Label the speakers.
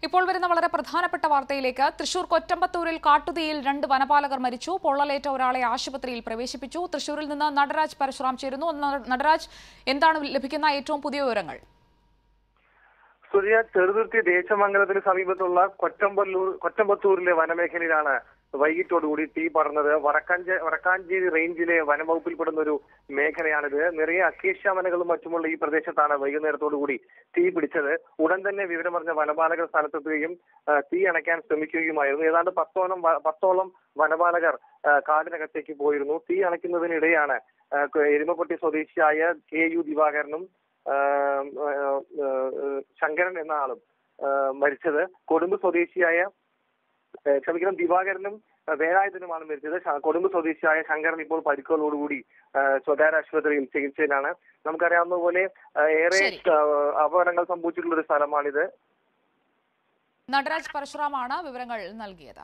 Speaker 1: ഇപ്പോൾ വരുന്ന വളരെ പ്രധാനപ്പെട്ട വാർത്തയിലേക്ക് തൃശൂർ കൊറ്റമ്പത്തൂരിൽ കാട്ടുതീയിൽ രണ്ട് വനപാലകർ മരിച്ചു പൊള്ളലേറ്റ ഒരാളെ ആശുപത്രിയിൽ പ്രവേശിപ്പിച്ചു തൃശൂരിൽ നിന്ന് നടരാജ് പരശുറാം ചേരുന്നു ന- നടരാജ് എന്താണ് ലഭിക്കുന്ന ഏറ്റവും പുതിയ വിവരങ്ങൾ
Speaker 2: സുരിയ ചെറുതുരുത്തി ദേശമംഗലത്തിന് സമീപത്തുള്ള കൊറ്റമ്പല്ലൂർ കൊറ്റമ്പത്തൂരിലെ വനമേഖലയിലാണ് വൈകിട്ടോടുകൂടി തീ പടർന്നത് വടക്കാഞ്ച വടക്കാഞ്ചേരി റേഞ്ചിലെ വനംവകുപ്പിൽപ്പെടുന്ന ഒരു മേഖലയാണിത് നിറയെ അക്കേഷ്യ വനകളും മറ്റുമുള്ള ഈ പ്രദേശത്താണ് വൈകുന്നേരത്തോടുകൂടി തീ പിടിച്ചത് ഉടൻ തന്നെ വിവരമറിഞ്ഞ വനപാലകർ സ്ഥലത്തെത്തുകയും ആ, തീ അണയ്ക്കാൻ ശ്രമിക്കുകയുമായിരുന്നു ഏതാണ്ട് പത്തോളം വ- പത്തോളം വനപാലകർ ആ, കാടിനകത്തേക്ക് പോയിരുന്നു തീ അണയ്ക്കുന്നതിനിടെയാണ് ആ, എരുമപ്പെട്ടി സ്വദേശിയായ കെ യു ദിവാകരനും ആ, ആ, ആ, ശങ്കരൻ എന്ന ആളും ആ, മരിച്ചത് കൊടുമ്പ് സ്വദേശിയായ ഏ, ക്ഷമിക്കണം ദിവാകരനും ആ, വേലായുധനുമാണ് മരിച്ചത് ശ- കൊടുമ്പ് സ്വദേശിയായ ശങ്കരൻ ഇപ്പോൾ പരിക്കുകളോടുകൂടി ആ, സ്വകാര്യ ആശുപത്രിയിൽ ചികിത്സയിലാണ് നമുക്കറിയാവുന്ന പോലെ ആ, ഏറെ
Speaker 1: ശരി.
Speaker 2: ആ, അപകടങ്ങൾ സംഭവിച്ചിട്ടുള്ള ഒരു സ്ഥലമാണിത്
Speaker 1: നടരാജ് പരശുറാമാണ് വിവരങ്ങൾ നൽകിയത്